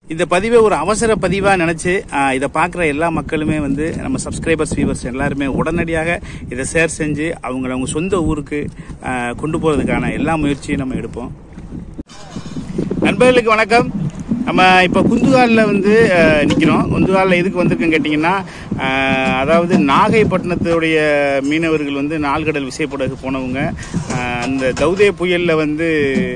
இந்த பதிவை ஒரு அவசர பதிவாக நினச்சி இதை பார்க்குற எல்லா மக்களுமே வந்து நம்ம சப்ஸ்கிரைபர்ஸ் வியூவர்ஸ் எல்லாருமே உடனடியாக இதை ஷேர் செஞ்சு அவங்கள அவங்க சொந்த ஊருக்கு ஆ, கொண்டு போகிறதுக்கான எல்லா முயற்சியும் நம்ம எடுப்போம் நண்பர்களுக்கு வணக்கம் நம்ம இப்போ குந்துகாலில் வந்து நிற்கிறோம் குந்துகாலில் எதுக்கு வந்திருக்கோன்னு கேட்டிங்கன்னா அஹ், அதாவது நாகைப்பட்டினத்துடைய மீனவர்கள் வந்து நாள்கடல் விசைப்படகு போனவங்க அஹ், அந்த தௌதே புயலில் வந்து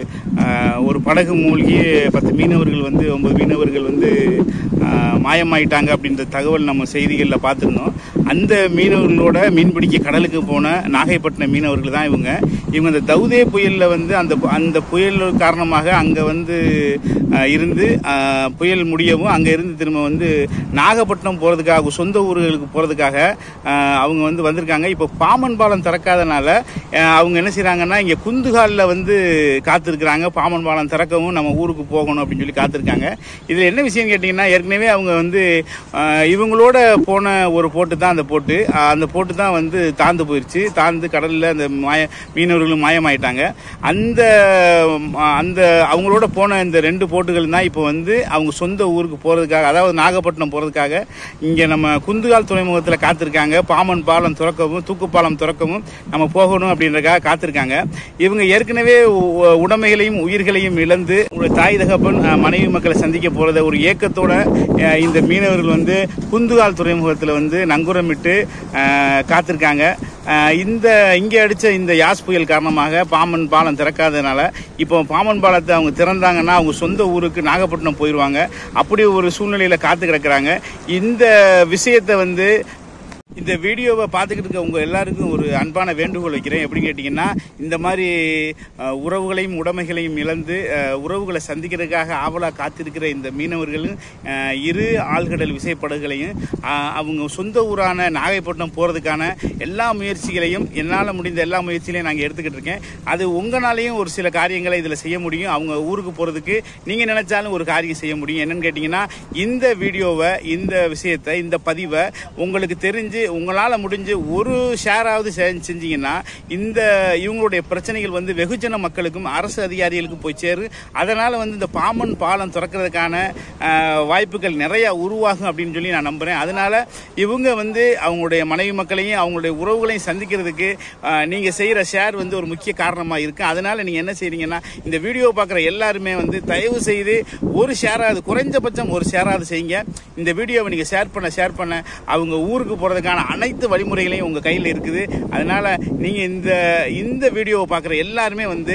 அஹ், ஒரு படகு மூழ்கி பத்து மீனவர்கள் வந்து ஒன்பது மீனவர்கள் வந்து அஹ், மாயமாயிட்டாங்க அப்படின்ற தகவல் நம்ம செய்திகளில் பார்த்துருந்தோம் அந்த மீனவர்களோட மீன்பிடிக்க கடலுக்கு போன நாகைப்பட்டினம் மீனவர்கள் தான் இவங்க இவங்க இந்த தௌதே புயலில் வந்து அந்த அந்த புயல் காரணமாக அங்கே வந்து அஹ், இருந்து அஹ், புயல் முடியவும் அங்கே இருந்து திரும்ப வந்து நாகப்பட்டினம் போகிறதுக்காக சொந்த ஊர்களுக்கு போகிறதுக்காக அவங்க வந்து வந்திருக்காங்க இப்போ பாமன் பாலம் திறக்காதனால அஹ், அவங்க என்ன செய்கிறாங்கன்னா இங்கே குந்துகாலில் வந்து காத்திருக்கிறாங்க பாமன் பாலம் திறக்கவும் நம்ம ஊருக்கு போகணும் அப்படின்னு சொல்லி காத்திருக்காங்க இதில் என்ன விஷயம் கேட்டிங்கன்னா ஏற்கனவே அவங்க வந்து அஹ், இவங்களோட போன ஒரு போட்டு தான் அந்த போட்டு அஹ், அந்த போட்டு தான் வந்து தாழ்ந்து போயிடுச்சு தாழ்ந்து கடலில் அந்த மாய மீனவர்களும் மாயமாயிட்டாங்க அந்த அஹ், அந்த அவங்களோட போன இந்த ரெண்டு போட்டுகள் தான் இப்போ வந்து அவங்க சொந்த ஊருக்கு போகிறதுக்காக அதாவது நாகப்பட்டினம் போகிறதுக்காக இங்கே நம்ம குந்துகால் துறைமுகத்தில் காத்திருக்காங்க பாமன் பாலம் திறக்கவும் தூக்குப்பாலம் திறக்கவும் நம்ம போகணும் அப்படின்றக்காக காத்திருக்காங்க இவங்க ஏற்கனவே உ- உடைமைகளையும் உயிர்களையும் இழந்து ஒரு தாய் தகப்பன் அஹ், மனைவி மக்களை சந்திக்க போறத ஒரு ஏக்கத்தோட அஹ், இந்த மீனவர்கள் வந்து குந்துகால் துறைமுகத்தில் வந்து நங்குரமிட்டு அஹ், காத்திருக்காங்க அஹ், இந்த இங்கே அடிச்ச இந்த யாஸ் புயல் காரணமாக பாமன் பாலம் திறக்காதனால இப்போ பாமன் பாலத்தை அவங்க திறந்தாங்கன்னா அவங்க சொந்த ஊருக்கு நாகப்பட்டினம் போயிடுவாங்க அப்படி ஒரு சூழ்நிலையில காத்து கிடக்குறாங்க இந்த விஷயத்தை வந்து இந்த வீடியோவை பார்த்துக்கிட்டு இருக்க உங்க எல்லாருக்கும் ஒரு அன்பான வேண்டுகோள் வைக்கிறேன் எப்படி கேட்டிங்கன்னா இந்த மாதிரி அஹ், உறவுகளையும் உடைமைகளையும் இழந்து அஹ், உறவுகளை சந்திக்கிறதுக்காக ஆவலாக காத்திருக்கிற இந்த மீனவர்களும் அஹ், இரு ஆழ்கடல் விசைப்படகுகளையும் அஹ், அவங்க சொந்த ஊரான நாகைப்பட்டினம் போகிறதுக்கான எல்லா முயற்சிகளையும் என்னால் முடிந்த எல்லா முயற்சிகளையும் நாங்கள் எடுத்துக்கிட்டு இருக்கேன் அது உங்களாலையும் ஒரு சில காரியங்களை இதில் செய்ய முடியும் அவங்க ஊருக்கு போகிறதுக்கு நீங்கள் நினைச்சாலும் ஒரு காரியம் செய்ய முடியும் என்னன்னு கேட்டிங்கன்னா இந்த வீடியோவை இந்த விஷயத்தை இந்த பதிவை உங்களுக்கு தெரிஞ்சு உங்களால் முடிஞ்சு ஒரு ஷேராவது செ- செஞ்சீங்கன்னா இந்த இவங்களுடைய பிரச்சனைகள் வந்து வெகுஜன மக்களுக்கும் அரசு அதிகாரிகளுக்கும் போய் சேரும் அதனால் வந்து இந்த பாமன் பாலம் திறக்கிறதுக்கான அஹ், வாய்ப்புகள் நிறைய உருவாகும் அப்படின்னு சொல்லி நான் நம்புகிறேன் அதனால இவங்க வந்து அவங்களுடைய மனைவி மக்களையும் அவங்களுடைய உறவுகளையும் சந்திக்கிறதுக்கு நீங்கள் செய்கிற ஷேர் வந்து ஒரு முக்கிய காரணமாக இருக்கு அதனால நீங்கள் என்ன செய்றீங்கன்னா இந்த வீடியோ பார்க்குற எல்லாருமே வந்து தயவு செய்து ஒரு ஷேராவது குறைஞ்சபட்சம் ஒரு ஷேராவது செய்யுங்க இந்த வீடியோவை நீங்கள் ஷேர் பண்ண ஷேர் பண்ண அவங்க ஊருக்கு போகிறதுக்கான அனைத்து வழிமுறைகளையும் உங்கள் கையில் இருக்குது அதனால நீங்கள் இந்த இந்த வீடியோவை பார்க்குற எல்லாருமே வந்து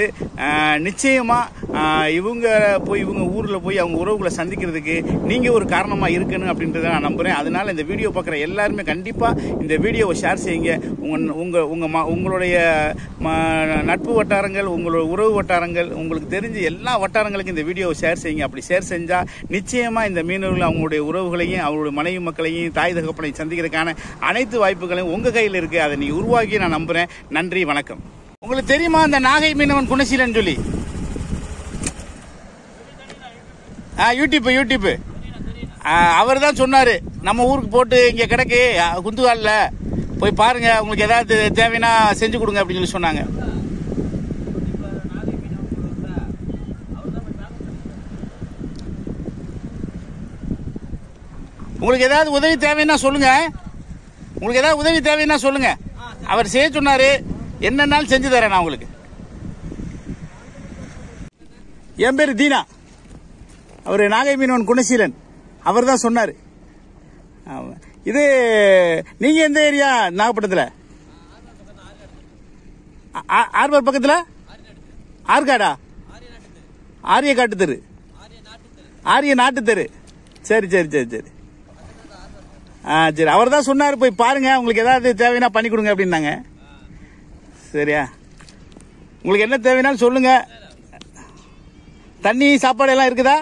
நிச்சயமாக இவங்க போய் இவங்க ஊரில் போய் அவங்க உறவுகளை சந்திக்கிறதுக்கு நீங்கள் ஒரு காரணமாக இருக்கணும் அப்படின்றத நான் நம்புகிறேன் அதனால இந்த வீடியோ பார்க்குற எல்லாருமே கண்டிப்பாக இந்த வீடியோவை ஷேர் செய்யுங்க உங்கள் உங்கள் உங்கள் ம உங்களுடைய ம- நட்பு வட்டாரங்கள் உங்களோட உறவு வட்டாரங்கள் உங்களுக்கு தெரிஞ்ச எல்லா வட்டாரங்களுக்கும் இந்த வீடியோவை ஷேர் செய்யுங்க அப்படி ஷேர் செஞ்சால் நிச்சயமாக இந்த மீனவர்கள் அவங்களுடைய உறவுகளையும் அவங்களுடைய மனைவி மக்களையும் தாய் தகப்பனையும் சந்திக்கிறதுக்கான அனைத்து வாய்ப்புகளையும் உங்கள் கையில் இருக்குது அதை நீ உருவாக்கி நான் நம்புகிறேன் நன்றி வணக்கம் உங்களுக்கு தெரியுமா அந்த நாகை மீனவன் குணசீலன் சொல்லி ஆ யூடியூப் யூடியூப் அவர் தான் சொன்னார் நம்ம ஊருக்கு போட்டு இங்கே கிடக்கு ஆ, குந்துகாலில் போய் பாருங்க உங்களுக்கு ஏதாவது தேவைன்னா செஞ்சு கொடுங்க அப்படின்னு சொல்லி சொன்னாங்க உங்களுக்கு ஏதாவது உதவி தேவைன்னா சொல்லுங்க உங்களுக்கு ஏதாவது உதவி தேவைன்னா சொல்லுங்க அவர் செய்ய சொன்னாரு என்னன்னாலும் செஞ்சு தரேன் நான் உங்களுக்கு என் பேர் தீனா அவர் நாகை மீனவன் குணசீலன் அவர் தான் சொன்னார் இது நீங்க எந்த ஏரியா நாகப்பட்டினத்தில் ஆர்பர் பக்கத்தில் ஆற்காடா ஆரிய காட்டு தெரு ஆரிய நாட்டு தெரு சரி சரி சரி சரி ஆ சரி அவர் தான் சொன்னார் போய் பாருங்க உங்களுக்கு ஏதாவது தேவைன்னா பண்ணி கொடுங்க அப்படின்னாங்க சரியா உங்களுக்கு என்ன தேவைன்னாலும் சொல்லுங்க தண்ணி சாப்பாடு எல்லாம் இருக்குதா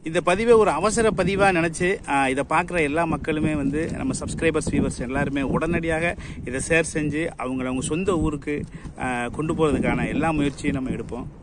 இந்த பதிவை ஒரு அவசர பதிவாக நினச்சி இதை பார்க்குற எல்லா மக்களுமே வந்து நம்ம சப்ஸ்கிரைபர்ஸ் வியூவர்ஸ் எல்லாருமே உடனடியாக இதை ஷேர் செஞ்சு அவங்கள அவங்க சொந்த ஊருக்கு ஆஹ், கொண்டு போகிறதுக்கான எல்லா முயற்சியும் நம்ம எடுப்போம்